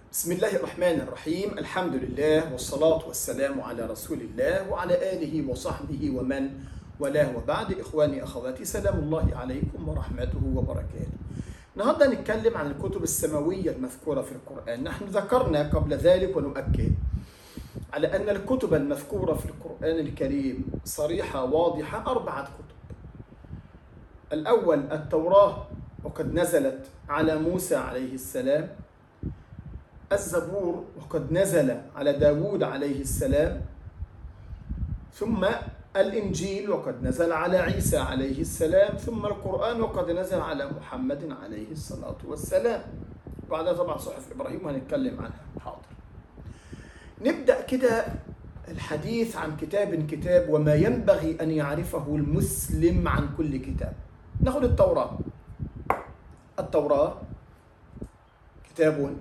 بسم الله الرحمن الرحيم الحمد لله والصلاة والسلام على رسول الله وعلى آله وصحبه ومن والاه وبعد إخواني أخواتي سلام الله عليكم ورحمته وبركاته النهارده نتكلم عن الكتب السماوية المذكورة في القرآن نحن ذكرنا قبل ذلك ونؤكد على أن الكتب المذكورة في القرآن الكريم صريحة واضحة أربعة كتب الأول التوراة وقد نزلت على موسى عليه السلام الزبور وقد نزل على داود عليه السلام ثم الإنجيل وقد نزل على عيسى عليه السلام ثم القرآن وقد نزل على محمد عليه الصلاة والسلام وبعدها طبعا صحف إبراهيم وهنتكلم عنها حاضر نبدأ كده الحديث عن كتاب كتاب وما ينبغي أن يعرفه المسلم عن كل كتاب ناخذ التوراة التوراة كتاب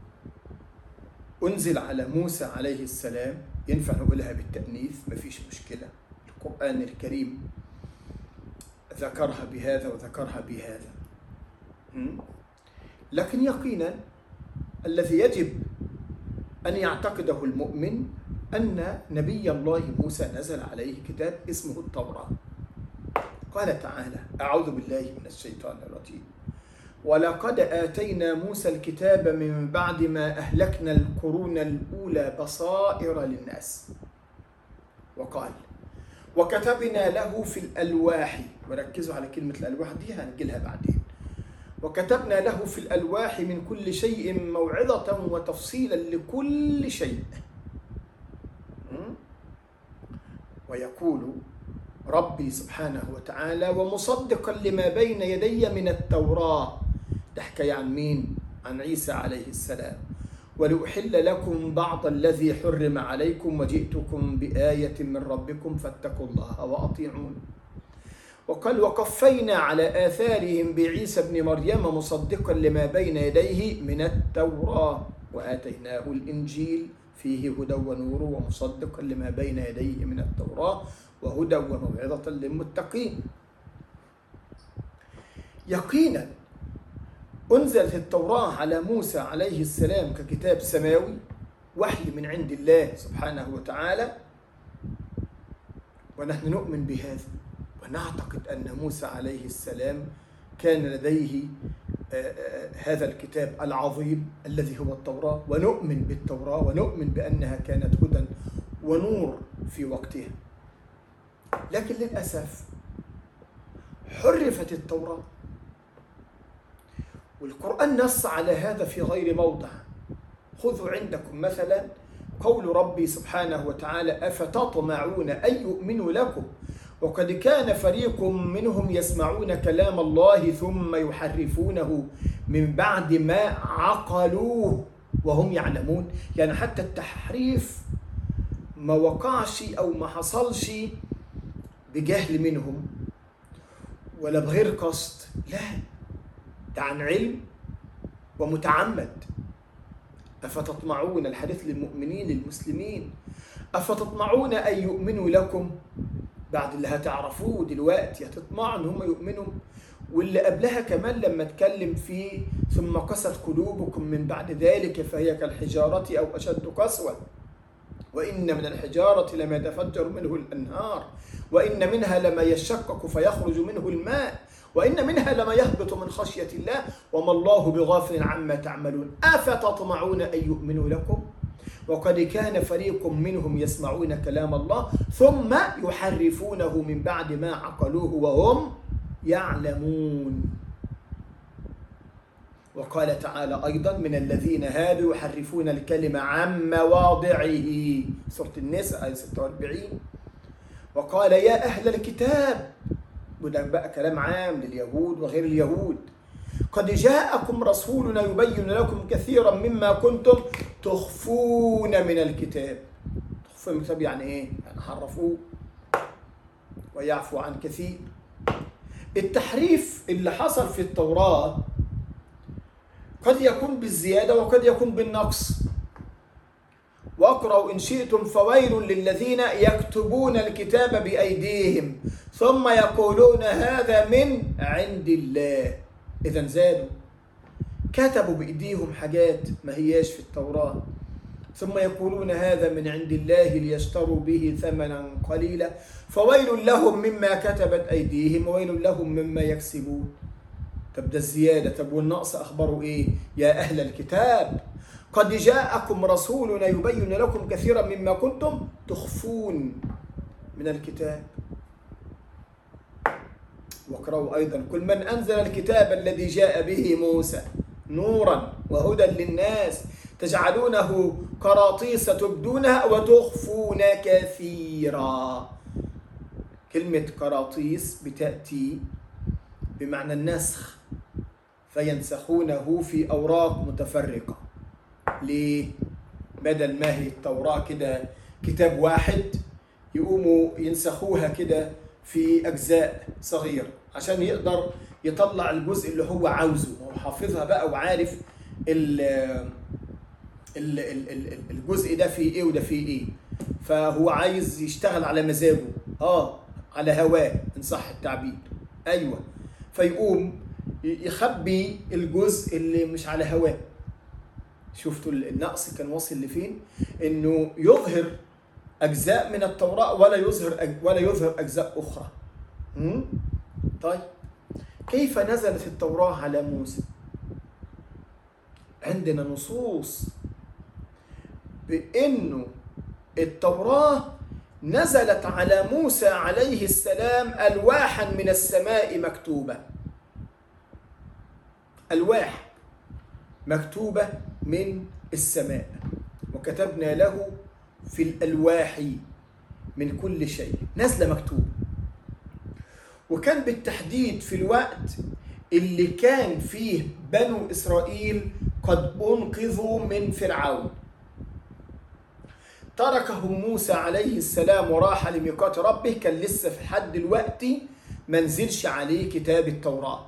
أنزل على موسى عليه السلام ينفع نقولها بالتأنيث مفيش مشكلة القرآن الكريم ذكرها بهذا وذكرها بهذا م? لكن يقينا الذي يجب أن يعتقده المؤمن أن نبي الله موسى نزل عليه كتاب اسمه التوراة قال تعالى أعوذ بالله من الشيطان الرجيم ولقد آتينا موسى الكتاب من بعد ما أهلكنا القرون الأولى بصائر للناس وقال وكتبنا له في الألواح وركزوا على كلمة الألواح دي هنجيلها بعدين وكتبنا له في الألواح من كل شيء موعظة وتفصيلا لكل شيء ويقول ربي سبحانه وتعالى ومصدقا لما بين يدي من التوراة ده حكاية عن مين؟ عن عيسى عليه السلام ولأحل لكم بعض الذي حرم عليكم وجئتكم بآية من ربكم فاتقوا الله وأطيعون وقال وقفينا على آثارهم بعيسى ابن مريم مصدقا لما بين يديه من التوراة وآتيناه الإنجيل فيه هدى ونور ومصدقا لما بين يديه من التوراة وهدى وموعظة للمتقين يقينا أنزلت التوراة على موسى عليه السلام ككتاب سماوي وحي من عند الله سبحانه وتعالى ونحن نؤمن بهذا ونعتقد أن موسى عليه السلام كان لديه هذا الكتاب العظيم الذي هو التوراة ونؤمن بالتوراة ونؤمن بأنها كانت هدى ونور في وقتها لكن للأسف حرفت التوراة والقرآن نص على هذا في غير موضع خذوا عندكم مثلا قول ربي سبحانه وتعالى أفتطمعون أن يؤمنوا لكم وقد كان فريق منهم يسمعون كلام الله ثم يحرفونه من بعد ما عقلوه وهم يعلمون يعني حتى التحريف ما وقعش أو ما حصلش بجهل منهم ولا بغير قصد لا ده عن علم ومتعمد أفتطمعون الحديث للمؤمنين للمسلمين أفتطمعون أن يؤمنوا لكم بعد اللي هتعرفوه دلوقتي هتطمعوا ان هم يؤمنوا واللي قبلها كمان لما اتكلم فيه ثم قست قلوبكم من بعد ذلك فهي كالحجارة أو أشد قسوة وإن من الحجارة لما يتفجر منه الأنهار وإن منها لما يشقق فيخرج منه الماء وإن منها لما يهبط من خشية الله وما الله بغافل عما تعملون أفتطمعون أن يؤمنوا لكم وقد كان فريق منهم يسمعون كلام الله ثم يحرفونه من بعد ما عقلوه وهم يعلمون وقال تعالى أيضا من الذين هادوا يحرفون الكلمة عن مواضعه سورة النساء آية 46 وقال يا أهل الكتاب وده بقى كلام عام لليهود وغير اليهود قد جاءكم رسولنا يبين لكم كثيرا مما كنتم تخفون من الكتاب تخفون من الكتاب يعني ايه؟ يعني حرفوه ويعفو عن كثير التحريف اللي حصل في التوراة قد يكون بالزيادة وقد يكون بالنقص واقرأوا إن شئتم فويل للذين يكتبون الكتاب بأيديهم ثم يقولون هذا من عند الله إذا زادوا كتبوا بإيديهم حاجات ما هياش في التوراة ثم يقولون هذا من عند الله ليشتروا به ثمنا قليلا فويل لهم مما كتبت أيديهم وويل لهم مما يكسبون طب ده الزيادة طب والنقص أخبره إيه يا أهل الكتاب قد جاءكم رسولنا يبين لكم كثيرا مما كنتم تخفون من الكتاب واقرأوا أيضا كل من أنزل الكتاب الذي جاء به موسى نورا وهدى للناس تجعلونه قراطيس تبدونها وتخفون كثيرا كلمة قراطيس بتأتي بمعنى النسخ فينسخونه في أوراق متفرقة ليه؟ بدل ما هي التوراة كده كتاب واحد يقوموا ينسخوها كده في أجزاء صغيرة عشان يقدر يطلع الجزء اللي هو عاوزه هو حافظها بقى وعارف ال ال ال ال الجزء ده فيه ايه وده فيه ايه فهو عايز يشتغل على مزاجه اه على هواه ان صح التعبير ايوه فيقوم يخبي الجزء اللي مش على هواه شفتوا النقص كان واصل لفين انه يظهر اجزاء من التوراه ولا يظهر أج... ولا يظهر اجزاء اخرى م? طيب كيف نزلت التوراه على موسى عندنا نصوص بانه التوراه نزلت على موسى عليه السلام الواحا من السماء مكتوبه الواح مكتوبه من السماء وكتبنا له في الالواح من كل شيء نازله مكتوبه وكان بالتحديد في الوقت اللي كان فيه بنو اسرائيل قد انقذوا من فرعون تركهم موسى عليه السلام وراح لميقات ربه كان لسه في حد الوقت ما نزلش عليه كتاب التوراة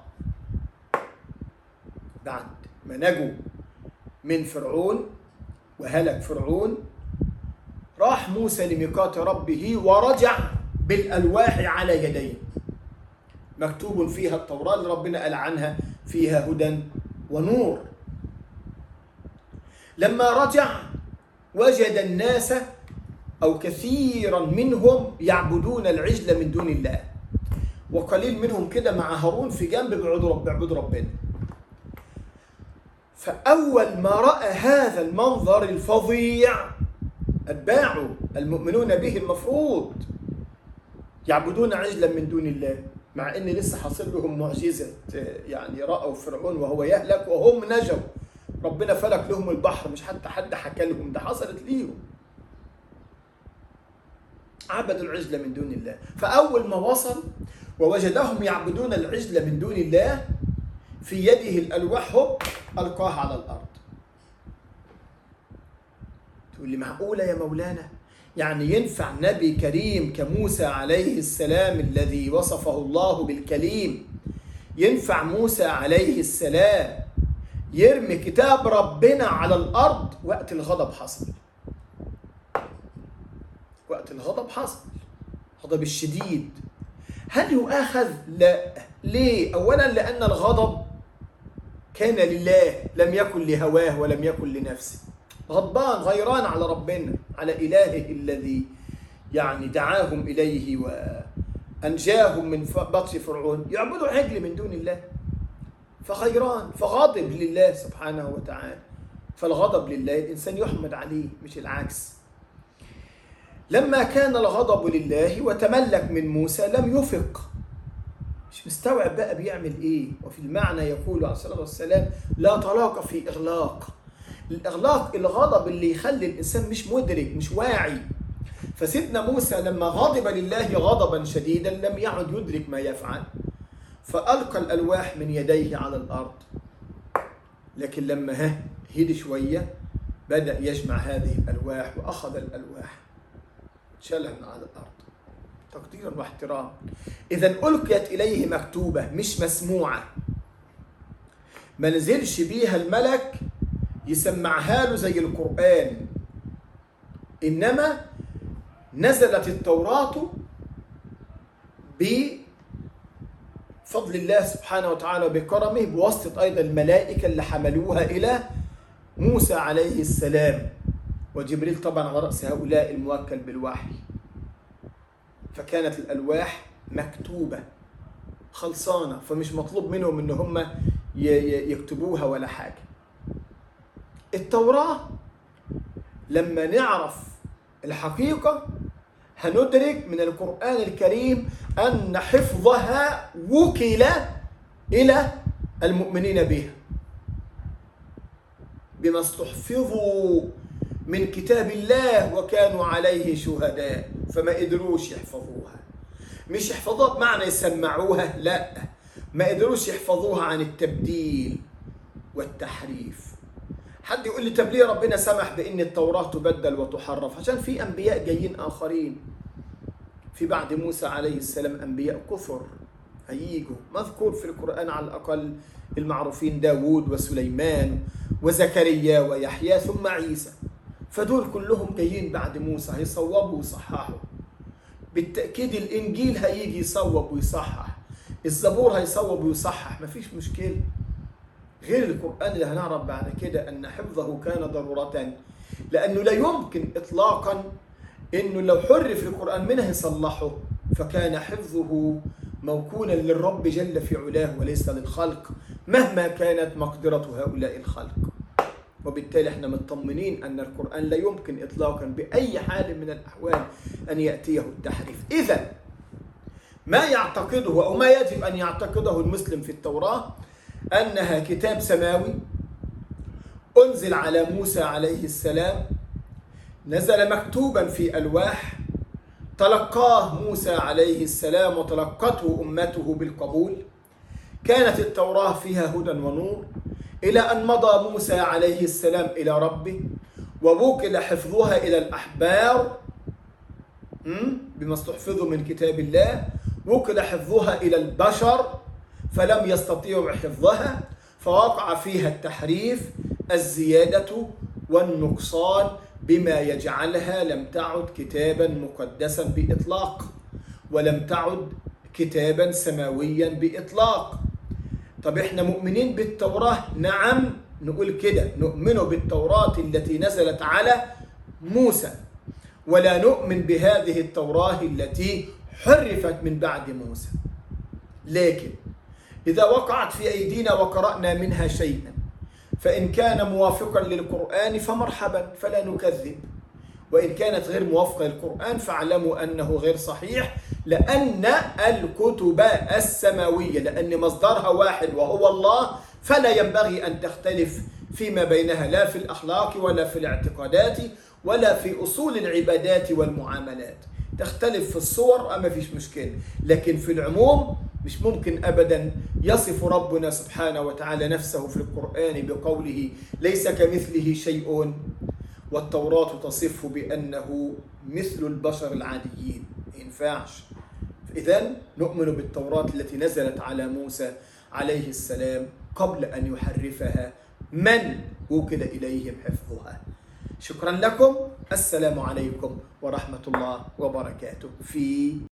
بعد ما نجوا من فرعون وهلك فرعون راح موسى لميقات ربه ورجع بالألواح على يديه مكتوب فيها التوراة اللي ربنا قال عنها فيها هدى ونور لما رجع وجد الناس أو كثيرا منهم يعبدون العجل من دون الله وقليل منهم كده مع هارون في جنب بيعبدوا ربنا فأول ما رأى هذا المنظر الفظيع أتباعه المؤمنون به المفروض يعبدون عجلا من دون الله مع ان لسه حاصل لهم معجزه يعني راوا فرعون وهو يهلك وهم نجوا ربنا فلك لهم البحر مش حتى حد حكى لهم ده حصلت ليهم عبدوا العجل من دون الله فاول ما وصل ووجدهم يعبدون العجل من دون الله في يده الالواح القاها على الارض تقول لي معقوله يا مولانا يعني ينفع نبي كريم كموسى عليه السلام الذي وصفه الله بالكليم ينفع موسى عليه السلام يرمي كتاب ربنا على الارض وقت الغضب حصل وقت الغضب حصل الغضب الشديد هل يؤاخذ لا ليه اولا لان الغضب كان لله لم يكن لهواه ولم يكن لنفسه غضبان غيران على ربنا على إلهه الذي يعني دعاهم إليه وأنجاهم من بطش فرعون يعبدوا عجل من دون الله فغيران فغاضب لله سبحانه وتعالى فالغضب لله الإنسان يحمد عليه مش العكس لما كان الغضب لله وتملك من موسى لم يفق مش مستوعب بقى بيعمل ايه وفي المعنى يقول عليه الصلاه والسلام لا طلاق في اغلاق الاغلاق الغضب اللي يخلي الانسان مش مدرك مش واعي فسيدنا موسى لما غضب لله غضبا شديدا لم يعد يدرك ما يفعل فالقى الالواح من يديه على الارض لكن لما ها هدي شويه بدا يجمع هذه الالواح واخذ الالواح شالها من على الارض تقديرا واحتراما اذا القيت اليه مكتوبه مش مسموعه ما نزلش بيها الملك يسمعها له زي القرآن إنما نزلت التوراة فضل الله سبحانه وتعالى وبكرمه بواسطة أيضا الملائكة اللي حملوها إلى موسى عليه السلام وجبريل طبعا على رأس هؤلاء الموكل بالوحي فكانت الألواح مكتوبة خلصانة فمش مطلوب منهم إن هم ي- ي- يكتبوها ولا حاجة التوراة لما نعرف الحقيقة هندرك من القرآن الكريم أن حفظها وكل إلى المؤمنين بها بما استحفظوا من كتاب الله وكانوا عليه شهداء فما قدروش يحفظوها مش يحفظوها بمعنى يسمعوها لا ما قدروش يحفظوها عن التبديل والتحريف حد يقول لي طب ليه ربنا سمح بان التوراه تبدل وتحرف عشان في انبياء جايين اخرين في بعد موسى عليه السلام انبياء كثر هيجوا مذكور في القران على الاقل المعروفين داوود وسليمان وزكريا ويحيى ثم عيسى فدول كلهم جايين بعد موسى هيصوبوا ويصححوا بالتاكيد الانجيل هيجي يصوب ويصحح الزبور هيصوب ويصحح مفيش مشكله غير القرآن اللي هنعرف بعد كده أن حفظه كان ضرورة لأنه لا يمكن إطلاقا أنه لو حرف القرآن منه يصلحه فكان حفظه موكولا للرب جل في علاه وليس للخلق مهما كانت مقدرة هؤلاء الخلق وبالتالي احنا مطمنين أن القرآن لا يمكن إطلاقا بأي حال من الأحوال أن يأتيه التحريف إذا ما يعتقده أو ما يجب أن يعتقده المسلم في التوراة أنها كتاب سماوي أنزل على موسى عليه السلام نزل مكتوبا في ألواح تلقاه موسى عليه السلام وتلقته أمته بالقبول كانت التوراة فيها هدى ونور إلى أن مضى موسى عليه السلام إلى ربه ووكل حفظها إلى الأحبار م? بما استحفظوا من كتاب الله وكل حفظها إلى البشر فلم يستطيعوا حفظها فوقع فيها التحريف الزيادة والنقصان بما يجعلها لم تعد كتابا مقدسا بإطلاق ولم تعد كتابا سماويا بإطلاق طب احنا مؤمنين بالتوراة نعم نقول كده نؤمن بالتوراة التي نزلت على موسى ولا نؤمن بهذه التوراة التي حرفت من بعد موسى لكن إذا وقعت في أيدينا وقرأنا منها شيئا فإن كان موافقا للقرآن فمرحبا فلا نكذب وإن كانت غير موافقة للقرآن فاعلموا أنه غير صحيح لأن الكتب السماوية لأن مصدرها واحد وهو الله فلا ينبغي أن تختلف فيما بينها لا في الأخلاق ولا في الاعتقادات ولا في أصول العبادات والمعاملات تختلف في الصور أما فيش مشكلة لكن في العموم مش ممكن ابدا يصف ربنا سبحانه وتعالى نفسه في القران بقوله ليس كمثله شيء والتوراه تصفه بانه مثل البشر العاديين ما ينفعش اذا نؤمن بالتوراه التي نزلت على موسى عليه السلام قبل ان يحرفها من وكل اليهم حفظها شكرا لكم السلام عليكم ورحمه الله وبركاته في